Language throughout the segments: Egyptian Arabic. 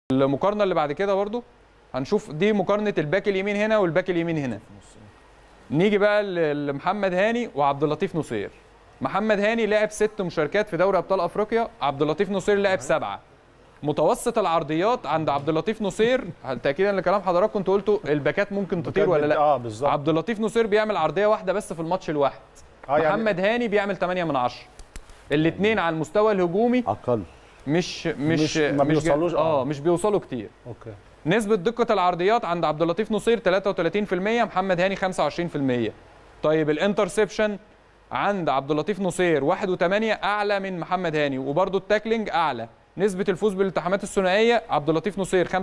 المقارنه اللي بعد كده برضو هنشوف دي مقارنه الباك اليمين هنا والباك اليمين هنا نيجي بقى ل- لمحمد هاني وعبد اللطيف نصير محمد هاني لعب ست مشاركات في دوري ابطال افريقيا عبد اللطيف نصير لعب سبعه متوسط العرضيات عند عبد اللطيف نصير تاكيدا لكلام حضراتكم انتوا قلتوا الباكات ممكن تطير ولا لا اه بالظبط عبد اللطيف نصير بيعمل عرضيه واحده بس في الماتش الواحد آه يعني- محمد هاني بيعمل 8 من 10 الاثنين على المستوى الهجومي اقل مش مش مش- ما مش جا- بيوصلوش، آه. اه مش بيوصلوا كتير اوكي نسبة دقة العرضيات عند عبد اللطيف نصير 33% محمد هاني 25% طيب الانترسبشن عند عبد اللطيف نصير 1.8 اعلى من محمد هاني وبرده التاكلينج اعلى نسبة الفوز بالالتحامات الثنائية عبد اللطيف نصير 55%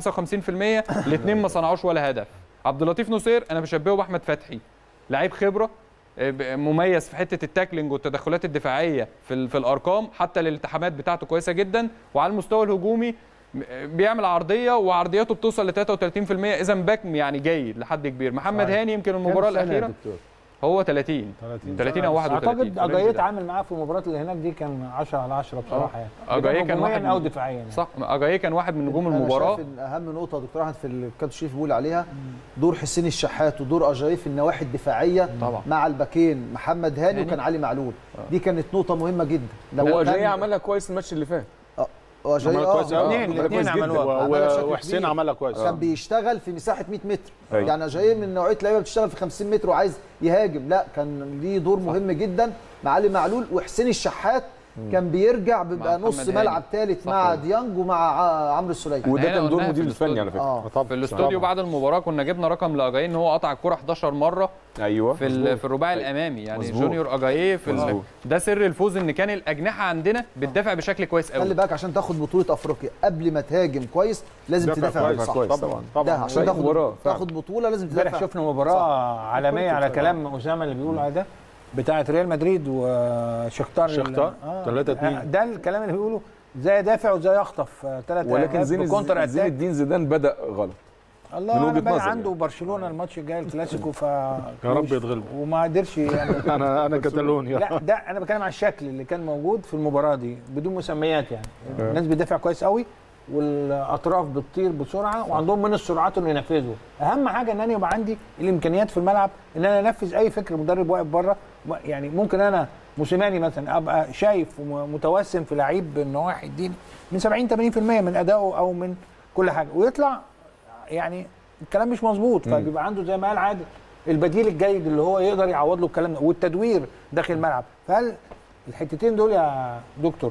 الاثنين ما صنعوش ولا هدف عبد اللطيف نصير انا بشبهه باحمد فتحي لعيب خبرة آه، ب- مميز في حته التاكلينج والتدخلات الدفاعيه في ال- في الارقام حتى الالتحامات بتاعته كويسه جدا وعلى المستوى الهجومي م- بيعمل عرضيه وعرضياته بتوصل ل 33% اذا باك يعني جيد لحد كبير محمد صحيح. هاني يمكن المباراه كام سنة يا الاخيره دكتور؟ هو 30 30 30 او 31 اعتقد في الرينج اجايت ده. عامل معاه في المباراه اللي هناك دي كان 10 على 10 بصراحه يعني أجاييه كان هجومياً واحد او من- دفاعيا يعني. صح اجاييه كان واحد من نجوم أنا المباراه شايف إن اهم نقطه دكتور احمد في اللي الكابتن شريف بيقول عليها دور حسين الشحات ودور اجاي في النواحي الدفاعيه طبعا. مع الباكين محمد هاني هاني. وكان علي معلول دي كانت نقطه مهمه جدا هو كان- جاي عملها كويس الماتش اللي فات وأجاي عملها آه، كويس أوي. الاثنين عملها الاثنين كويس جدا. عملوها و- عملها بشكل وحسين كبير. عملها كويس كان بيشتغل في مساحه 100 متر أيوة. يعني جاي من نوعيه لعيبه بتشتغل في 50 متر وعايز يهاجم لا كان ليه دور مهم جدا مع علي معلول وحسين الشحات كان بيرجع بيبقى مع نص محمد هاني. ملعب ثالث صح مع كده. ديانج ومع ع- عمرو السليم وده هنا كان دور قلناها مدير في الفني على فكره اه في الاستوديو بعد المباراه كنا جبنا رقم لاجاييه ان هو قطع الكره 11 مره ايوه في ال- في الرباعي الامامي يعني مظبوط. جونيور اجاييه في ال- مظبوط. ده سر الفوز ان كان الاجنحه عندنا بتدافع بشكل كويس خلي قوي بالك عشان تاخد بطوله افريقيا قبل ما تهاجم كويس لازم دافع تدافع كويس، صح كويس طبعا طبعا. ده طبعا عشان أي تاخد مباراة فعلا. تاخد بطوله لازم امبارح تدافع شفنا مباراه عالميه على كلام اسامه اللي بيقول على ده بتاعه ريال مدريد وشختار شختار؟ 3-2. ده الكلام اللي بيقوله ازاي يدافع وازاي يخطف ثلاث ولكن زين كونتر زين اتاك الدين زيدان بدا غلط من الله وجهة انا باين نظري عنده يعني. برشلونه الماتش الجاي الكلاسيكو ف يا رب يتغلبوا وما قدرش يعني انا انا كتالونيا لا ده انا بتكلم على الشكل اللي كان موجود في المباراه دي بدون مسميات يعني الناس بتدافع كويس قوي والاطراف بتطير بسرعه وعندهم من السرعات انه ينفذوا اهم حاجه ان انا يبقى عندي الامكانيات في الملعب ان انا انفذ اي فكر مدرب واقف بره يعني ممكن انا موسيماني مثلا ابقى شايف ومتوسم في لعيب ان هو هيديني من 70 80% من ادائه او من كل حاجه ويطلع يعني الكلام مش مظبوط فبيبقى عنده زي ما قال عادل البديل الجيد اللي هو يقدر يعوض له الكلام ده والتدوير داخل الملعب فهل الحتتين دول يا دكتور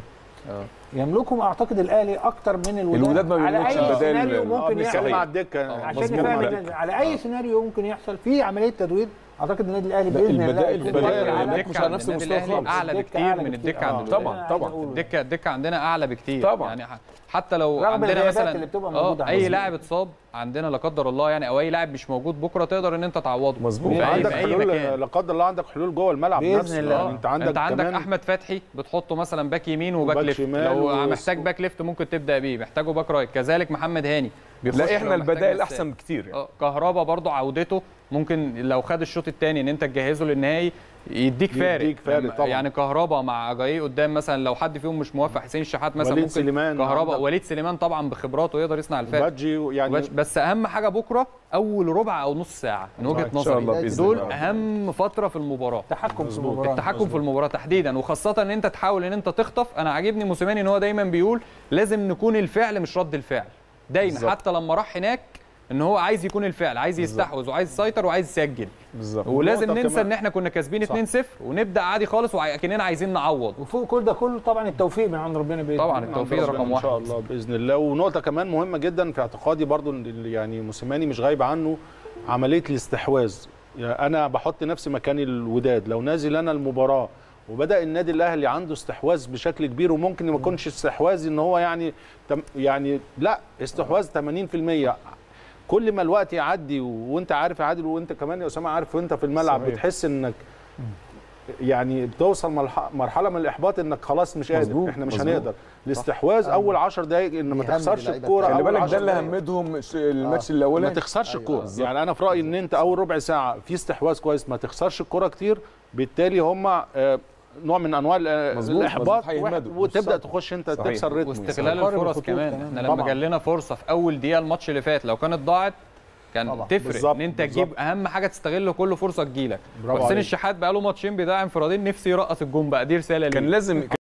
يملكهم اعتقد الاهلي اكتر من الوداد الوداد ما على بيملكش اي البدائل سيناريو ال- ممكن بيتكلم يحصل على الدكه عشان مظبوط نفهم معاك. إن على اي سيناريو ممكن يحصل في عمليه تدوير اعتقد النادي الاهلي باذن الله البدائل- يكون البدائل قادر على- هناك مش على نفس النادي المستوى الأهلي خالص. اعلى الدكة بكتير أعلى من بكتير. الدكه آه. عند طبعاً، الوداد. أنا طبعاً. عايز أقوله. الدكه الدكه عندنا اعلى بكتير طبعاً. يعني ح- حتى لو رغم عندنا الغيابات مثلا اللي بتبقى آه، موجودة اي عندنا. لاعب اتصاب عندنا لا قدر الله يعني او اي لاعب مش موجود بكره تقدر ان انت تعوضه مظبوط. في اي, عندك في أي حلول مكان لا قدر الله عندك حلول جوه الملعب بإذن نفسه الله. يعني انت عندك انت عندك كمان احمد فتحي بتحطه مثلا باك يمين وباك وباك ليفت شمال لو و- محتاج باك ليفت ممكن تبدا بيه محتاجه باك رايت كذلك محمد هاني بيخش لا لو احنا محتاج البدائل مساك. احسن بكتير يعني. اه كهربا برضو عودته ممكن لو خد الشوط الثاني ان انت تجهزه للنهائي يديك فارق يديك فارق لما- طبعاً. يعني كهربا مع جاي قدام مثلا لو حد فيهم مش موفق حسين الشحات مثلا وليد ممكن سليمان كهربا عندك. وليد سليمان طبعا بخبراته يقدر يصنع الفارق بادجي يعني بس- بس اهم حاجه بكره اول ربع او نص ساعه من وجهه إن شاء نظري الله بإذن دول الله. اهم فتره في المباراه تحكم في المباراه التحكم في المباراه تحديدا وخاصه ان انت تحاول ان انت تخطف انا عاجبني موسيماني ان هو دايما بيقول لازم نكون الفعل مش رد الفعل دايما بالظبط. حتى لما راح هناك ان هو عايز يكون الفعل عايز يستحوذ وعايز يسيطر وعايز يسجل بالظبط ولازم نقطة ننسى كمان. ان احنا كنا كاسبين صح. 2-0 ونبدا عادي خالص وكاننا عايزين نعوض وفوق كل ده كله طبعا التوفيق من عند ربنا باذن طبعا الله. التوفيق عند ربنا رقم ان شاء واحد الله باذن الله ونقطه كمان مهمه جدا في اعتقادي برضو إن اللي يعني موسيماني مش غايب عنه عمليه الاستحواذ يعني انا بحط نفسي مكان الوداد لو نازل انا المباراه وبدا النادي الاهلي عنده استحواذ بشكل كبير وممكن ما يكونش استحواذ ان هو يعني تم- يعني لا استحواذ 80% كل ما الوقت يعدي وانت عارف يا عادل وانت كمان يا اسامه عارف وانت في الملعب صحيح. بتحس انك يعني بتوصل مرح- مرحله من الاحباط انك خلاص مش قادر مظبوط، احنا مش مظبوط. هنقدر الاستحواذ اول 10 دقائق ان ما بيهمد تخسرش اللعيبة الكوره خلي أول بالك 10 ده اللي دقايق. همدهم ش- الماتش ما الاولاني تخسرش أيوة، الكوره بالظبط. يعني انا في رايي ان انت اول ربع ساعه في استحواذ كويس ما تخسرش الكوره كتير بالتالي هم آه، نوع من انواع ال- مظبوط، الاحباط مظبوط، هيهمدوا. وتبدا تخش انت صحيح. تكسر رتم واستغلال قارن الفرص الخطوط كمان كمان. احنا لما طبعاً. جال لنا فرصه في اول دقيقه الماتش اللي فات لو كانت ضاعت كان طبعاً. تفرق بالظبط، ان انت بالظبط. تجيب اهم حاجه تستغل كل فرصه تجيلك برافو وحسين عليك. الشحات بقى له ماتشين بيضيع انفرادين نفسي يرقص الجون بقى دي رساله كان ليه لازم